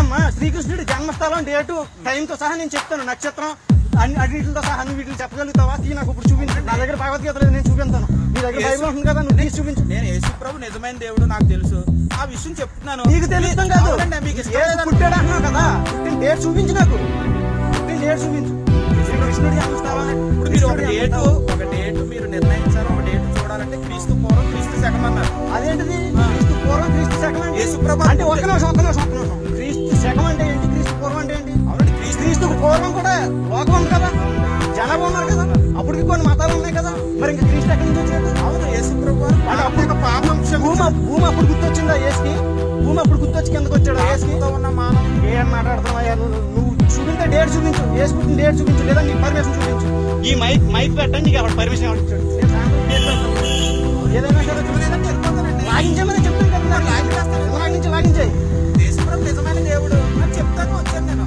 అమ్మా శ్రీకృష్ణుడి జన్మస్థలం డేటు టైంతో సహా నేను చెప్తాను నక్షత్రం అన్ని అన్నిటితో సహా అన్ని వీటిని చెప్పగలుగుతావా తీ నాకు ఇప్పుడు చూపించు నా దగ్గర భగవద్గీత లేదు నేను చూపించాను నీ దగ్గర బైబిల్ ఉంటుంది కదా నువ్వు తీసి చూపించు నేను యేసుప్రభు నిజమైన దేవుడు నాకు తెలుసు ఆ విషయం చెప్తున్నాను నీకు తెలుస్తాం కాదు అవునండి, మీకు ఇష్టం ఏసు లేదని- పుట్టాడు అంటున్నావు కదా పుట్టిన డేట్ చూపించు నాకు పుట్టిన డేట్ చూపించు శ్రీకృష్ణుడి జన్మస్థలం ఇప్పుడు మీరు ఒక డేటు ఒక డేటు మీరు నిర్ణయించారు ఒక డేటు చూడాలంటే క్రీస్తు పూర్వం క్రీస్తు శకం అన్నారు అదేంటిది క్రీస్తు పూర్వం క్రీస్తు శకం అంటే యేసుప్రభు అంటే ఒక్క నిమిషం ఒక్క నిమిషం ఒక్క నిమిషం క్రీస్తు శకం అంటే ఏంటి క్రీస్తు పూర్వం అంటే ఏంటి అవునండి క్రీస్తు క్రీస్తుకు పూర్వం కూడా లోకం ఉంది కదా జనాభా ఉన్నారు కదా అప్పటికి కొన్ని మతాలు ఉన్నాయి కదా మరి ఇంకా క్రీస్తు ఎక్కడి నుంచి వచ్చాడు అవును యేసుప్రభు వారు అంటే అప్పుడు ఒక పాపం భూమి భూమి అప్పుడు గుర్తొచ్చిందా ఏసుకి భూమి అప్పుడు గుర్తొచ్చి కిందకు వచ్చాడు ఏసుకి యేసుతో ఉన్న మానవం ఏం మాట్లాడుతున్నావా నువ్వు నువ్వు చూపించే డేట్ చూపించు ఏసు పుట్టిన డేట్ చూపించు లేదా నీ పర్మిషన్ చూపించు ఈ మైక్ మైక్ పెట్టండి నీకు ఎవరు పర్మిషన్ ఎవరు ఇచ్చాడు నేను సాయంత్రం డేట్ పెడతాను. ఏదైనా సరే లేదంటే వెళ్ళిపోతానండి లాగించమని చెప్తాను కదా మరి లాగించేస్తాను. లాగించి లాగించాయి యేసుప్రభు నిజమైన దేవుడు అని చెప్తాను వచ్చాను నేను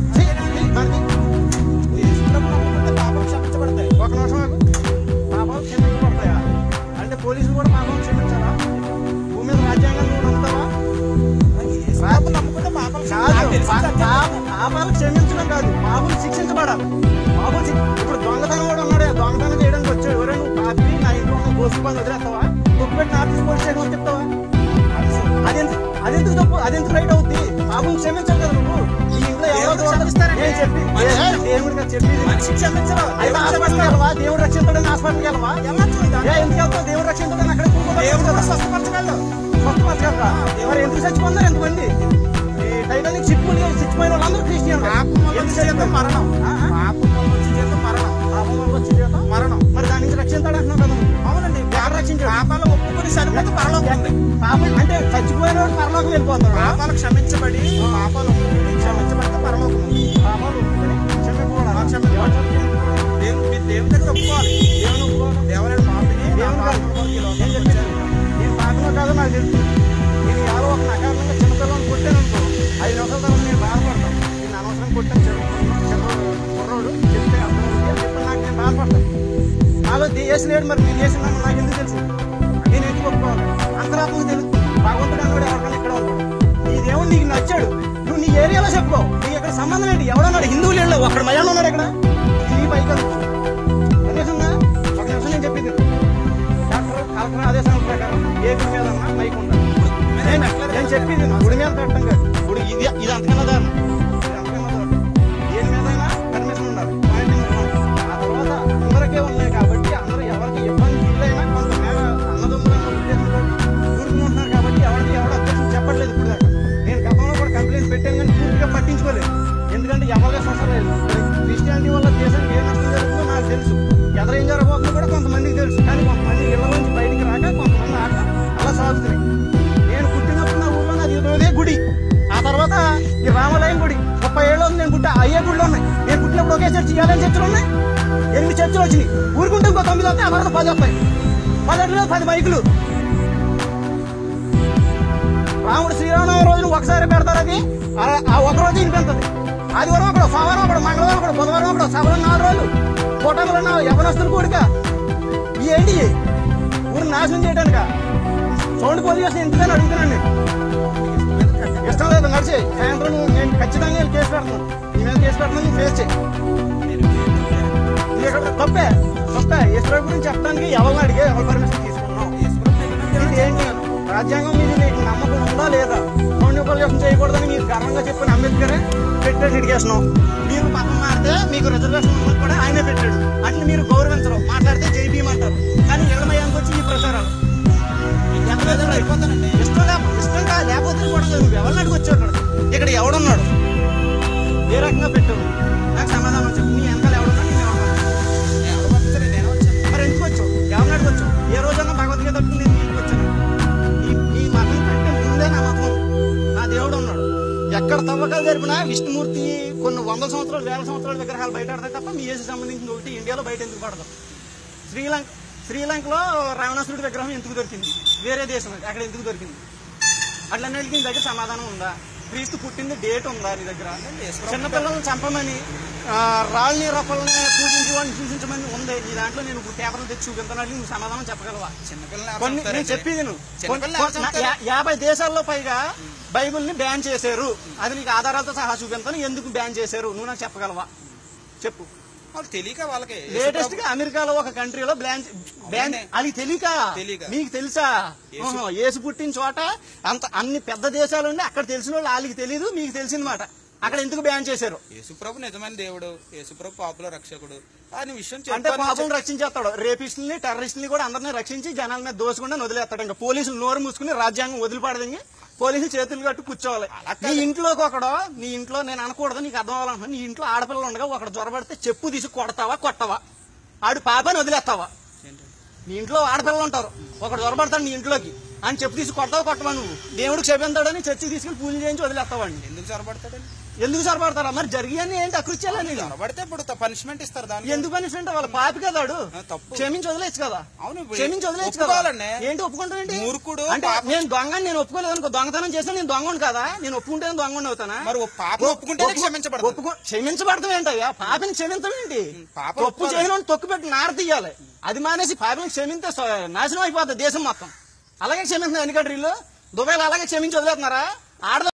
మనకి యేసుప్రభు నమ్ముకుంటే పాపం క్షమించబడతాయి ఒక నిమిషం ఆగు. పాపాలు క్షమించబడతాయా అంటే పోలీసులు కూడా పాపం క్షమించాలా భూమి మీద రాజ్యాంగం నువ్వు నమ్ముతావా యేసుప్రభు నమ్ముకుంటే పాపం క్షమించ- కాదు నాకు తెలిసిన పా- సత్యం. పా- పాపాలు క్షమించడం కాదు పాపులు శిక్షించబడాలి పాపులు శిక్ష- ఇప్పుడు దొంగతనం కూడా ఉన్నాడు దొంగతనం చేయడానికి వచ్చాడు ఎవరైనా నువ్వు పాపి నా ఇంట్లో ఉన్న గోసు పని వదిలేస్తావా తొక్కు పెట్టి ఆఫీస్ పోలీస్ స్టేషన్ చెప్తావా అదెందుకు అదెందుకు తప్పు అదెందుకు రైట్ అవుద్ది పాపం క్షమించాలి కదా నువ్వు ఈ ఇంట్లో ఎవరో దేవుడు ఒకరు క్షమిస్తారండి. నేను చెప్పి మనిషి- ఏ, దేవుడిగా చెప్పి మనిషి క్షమించరు అయితే దేవుడు హాస్పిటల్కి క్షమిస్తాడు. వెళ్ళవా దేవుడు రక్షించడని హాస్పిటల్కి వెళ్ళవా వెళ్ళొచ్చు దాన్ని. ఏ ఎందుకు వెళ్తావు దేవుడు రక్షించడని అక్కడ దేవుడు కూడా స్వస్థపరచగలడు స్వస్థపరచగలరా మరి ఎందుకు చచ్చిపోతున్నారు ఎంతమంది ఈ టైటానిక్ షిప్ మునిగి చచ్చిపోయిన వాళ్ళందరూ క్రిస్టియన్ పాపం వల్ల వచ్చే జీతం మరణం పాపం వల్ల వచ్చే జీతం మరణం పాపం వల్ల వచ్చే జీతం మరణం మరి దాని నుంచి రక్షించాడు అంటున్నావు కదా నువ్వు. అవునండి ఎవరు రక్షించాడు పాపాలు ఒప్పుకొని చనిపోతే పరలోకం ఉంది పాపం అంటే చచ్చిపోయిన వాడు పరలోకం వెళ్ళిపోతాడు పాపాలు క్షమించబడి పాపాలు ఒప్పుకొని క్షమించబడితే పరలోకం ఉంది పాపాలు ఒప్పుకొని క్షమించకూడదా? ఆ, క్షమించకూడదు. దేవుని మీరు దేవుని దగ్గర ఒప్పుకోవాలి దేవుని ఒప్పుకోవాలి. దేవుని పాపిని నా దేవుని కాదు. పాపం కొరకు ఈ నేను లోకానికి చెప్పేది వచ్చాను. నేను పాపమో కాదో నాకు తెలుసు నేను ఎవరో ఒక నకారణంగా చిన్నపిల్లలను కొట్టాను అనుకో ఐదు నిమిషాల తర్వాత నేను బాధపడతాను నేను అనవసరం కొట్టాను చిన్న చిన్న కుర్రోడు చెప్తే అర్థమవుతుంది అని చెప్పి నాకు నేను బాధపడతాను నాలో చేసిన లేడు మరి నేను చేసిన నాకు ఎందుకు తెలుసు నేను ఎందుకు ఒప్పుకోవాలి అంతరాత్మకు తెలుసు భగవంతుడు అన్నాడు ఎవరికైనా ఇక్కడ ఉంటాడు నీ దేవుడు నీకు నచ్చాడు నువ్వు నీ ఏరియాలో చెప్పుకో నీకు ఇక్కడ సంబంధం ఏంటి ఎవడన్నాడు హిందువులు వెళ్ళు అక్కడ మయాన్ ఉన్నాడు ఇక్కడ నీ పైకి అదేసంగా ఒక నిమిషం నేను చెప్పింది డాక్టర్ కలెక్టర్ ఆదేశాల ప్రకారం ఏ గుడి మీద ఉన్నా మైక్ ఉండాలి నేను నేను చెప్పింది గుడి మీద పెట్టడం కాదు గుడి ఇది ఇది అంతకన్నా దారుణం ఇది అంతకన్నా దారుణం దేని మీదైనా పర్మిషన్ ఉండాలి పాయింట్ ఉండాలి. ఆ తర్వాత అందరికీ ఉన్నాయి కాబట్టి అందరూ ఎవరికి ఇబ్బంది ఫీలైనా కొంతమేర అన్నదమ్ములు అన్న ఉద్దేశంతో ఊరుకుంటున్నారు కాబట్టి ఎవరికి ఎవరు అభ్యర్థం చెప్పట్లేదు ఇప్పుడు దాకా నేను గతంలో కూడా కంప్లైంట్ పెట్టాను కానీ పూర్తిగా పట్టించుకోలేదు ఎందుకంటే ఎవరిగా సొసలేదు క్రిస్టియానిటీ వల్ల దేశానికి ఏం నష్టం జరుగుతుందో నాకు తెలుసు ఎదురు ఏం జరగబోతుందో కూడా కొంతమందికి తెలుసు కానీ కొంతమంది ఇళ్ల నుంచి బయటికి రాక కొంతమంది ఆట అలా సాగుతున్నాయి నేను పుట్టినప్పుడు నా ఊర్లో నాది ఇదే గుడి ఆ తర్వాత ఈ రామాలయం గుడి ముప్పై ఏళ్ళు ఉంది నేను పుట్టా అయ్యే గుడిలో ఉన్నాయి నేను పుట్టినప్పుడు ఒకే చర్చి ఇవ్వాలని చర్చలు ఉన్నాయి ఎనిమిది చర్చలు వచ్చినాయి ఊరుకుంటే ఇంకో తొమ్మిది వస్తాయి ఆ తర్వాత పది వస్తాయి పదట్లో పది బైకులు రాముడు శ్రీరామనవమి రోజున ఒకసారి పెడతారు అది ఆ- ఆ ఒక రోజు వినిపిస్తుంది ఆదివారం ఒకడు సోమవారం ఒకడు మంగళవారం ఒకడు బుధవారం ఒకడు సభలో నాలుగు రోజులు కూటమిలో నా యవనస్తులు కూడిక ఈ ఏంటి ఇవి? ఊరు నాశనం చేయడానిక సౌండ్ పొల్యూషన్ ఎందుకని అడుగుతున్నాను నేను ఇష్టం లేదు నడిచే సాయంత్రం నువ్వు నేను ఖచ్చితంగా వెళ్ళి కేసు పెడతాను నీ మీద కేసు పెడతాను నువ్వు ఫేస్ చేయి నీ ఇక్కడ తప్పే తప్పే ఈశ్వరు గురించి చెప్పడానికి ఎవరిని అడిగే ఎవరి పర్మిషన్ తీసుకున్నావు ఇది ఏంటి రాజ్యాంగం మీద నీకు నమ్మకం ఉందా లేదా సౌండ్ పొల్యూషన్ చేయకూడదని మీరు గర్వంగా చెప్పిన అంబేద్కరే పెట్టాడు ఇడిగేషన్ మీరు పక్కన మారితే మీకు రిజర్వేషన్ ఉన్నది కూడా ఆయనే పెట్టాడు అట్లా మీరు గౌరవించరు మాట్లాడితే జై భీమ్ అంటారు కానీ ఇళ్ళమయ్యానికి వచ్చి ఈ ప్రచారాలు ఎంత పెద్ద అయిపోతానండి ఇష్టం లేక ఇష్టం కాదు లేకపోతే కూడా నువ్వు ఎవరిని అడిగి వచ్చావు ఇక్కడ ఇక్కడ ఎవడున్నాడు ఏ రకంగా పెట్టావు నాకు సమాధానం చెప్పు నీ వెనకాల ఎవడున్నా నేను ఎవరు మరి ఎందుకు వచ్చావు ఎవరిని అడిగి వచ్చావు ఏ రోజన్నా భగవద్గీత పట్టుకుని నేను ఇంటికి వచ్చాను ఈ ఈ మతం కంటే ముందే నా మతం ఉంది. నా దేవుడు ఉన్నాడు ఎక్కడ తవ్వకాలు జరిపినా విష్ణుమూర్తి కొన్ని వందల సంవత్సరాలు వేల సంవత్సరాల విగ్రహాలు బయట ఆడతాయి తప్ప మీ ఏసు సంబంధించిన ఒకటి ఇండియాలో బయట ఎందుకు పడదు శ్రీలంక శ్రీలంకలో రావణాసురుడి విగ్రహం ఎందుకు దొరికింది వేరే దేశం అది అక్కడ ఎందుకు దొరికింది అట్లన్నిటికీ నీ దగ్గర సమాధానం ఉందా క్రీస్తు పుట్టింది డేట్ ఉందా నీ దగ్గర చిన్నపిల్లలను చంపమని ఆ, రాళ్ళని రప్పల్ని పూజించి వాడిని హింసించమని ఉంది ఈ దాంట్లో నేను ఇప్పుడు పేపర్లు తెచ్చి చూపించాను నువ్వు సమాధానం చెప్పగలవా కొన్ని నేను చెప్పేది నువ్వు. చిన్నపిల్లలు కొన్ని- ఎవరు చంపుతారు? యా- యాభై దేశాల్లో పైగా బైబిల్ని బ్యాన్ చేశారు అది నీకు ఆధారాలతో సహా చూపిస్తాను ఎందుకు బ్యాన్ చేశారు నువ్వు నాకు చెప్పగలవా చెప్పు వాళ్ళు తెలియక వాళ్ళకి లేటెస్ట్ గా అమెరికాలో ఒక కంట్రీలో బ్యాన్ బ్యాన్ అవునే. అది తెలియక తెలీక. మీకు తెలుసా యేసు- ఓహో, యేసు పుట్టిన చోట అంత అన్ని పెద్ద దేశాలు ఉండి అక్కడ తెలిసిన వాళ్ళు వాళ్ళకి తెలియదు మీకు తెలిసిందన్నమాట అక్కడ ఎందుకు బ్యాన్ చేశారు యేసుప్రభు నిజమైన దేవుడు యేసుప్రభు పాపుల రక్షకుడు అని విషయం అంటే చెప్పాను పాపం రక్షించేస్తాడు రేపిస్టుల్ని టెర్రరిస్టుల్ని కూడా అందరినీ రక్షించి జనాల మీద దోసుకుండా వదిలేస్తాడు ఇంకా పోలీసులు నోరు మూసుకుని రాజ్యాంగం వదిలిపడదని పోలీసులు చేతులు కట్టు కూర్చోవాలి నీ ఇంట్లోకి ఒకడు నీ ఇంట్లో నేను అనకూడదు నీకు అర్థం అవ్వాలంటున్నా నీ ఇంట్లో ఆడపిల్లలు ఉండగా ఒకడు జ్వరపడితే చెప్పు తీసి కొడతావా కొట్టవా ఆడు పాపని వదిలేస్తావా ఏంటి? నీ ఇంట్లో ఆడపిల్లలు ఉంటారు ఒకడు జ్వరపడతాడు నీ ఇంట్లోకి అని చెప్పు తీసి కొడతావా కొట్టవా నువ్వు దేవుడికి చెప్పింతాడని చర్చికి తీసుకుని పూజ చేయించి వదిలేస్తావండి ఎందుకు చొరబడతాడండి ఎందుకు సరిపడతారా మరి జరిగాయని ఏంటి అకృత్యాలని చొరబడితే ఇప్పుడు పనిష్మెంట్ ఇస్తారు దానికి ఎందుకు పనిష్మెంట్ వాళ్ళ పాపి కదా వాడు ఆ, తప్పు క్షమించి వదిలేచ్చు కదా అవును ఇప్పుడు క్షమించి వదిలేచ్చు కదా ఒప్పుకోవాలండి. ఏంటి ఒప్పుకుంటానండి మూర్ఖుడు అంటే పాపం- నేను దొంగ నేను ఒప్పుకోలేదు అనుకో దొంగతనం చేసినా నేను దొంగను కదా నేను ఒప్పుకుంటేనే దొంగ అవుతానా మరి ఓ పాప ఒప్పుకుంటేనే ఒప్పు- క్షమించబడతాడు. ఒప్పుకో క్షమించబడతాం ఏంటయ్యా పాపిని క్షమించడం ఏంటి పాప తప్పు ఒప్పుకోవాలి. చేయని వాడిని తొక్కు పెట్టి నార తీయాలి అది మానేసి పాపిని క్షమింతే స- నాశనం అయిపోతుంది దేశం మొత్తం అలాగే క్షమిస్తున్నారు ఎన్ని కంట్రీలు దుబాయ్లో అలాగే క్షమించి వదిలేస్తున్నారా ఆడద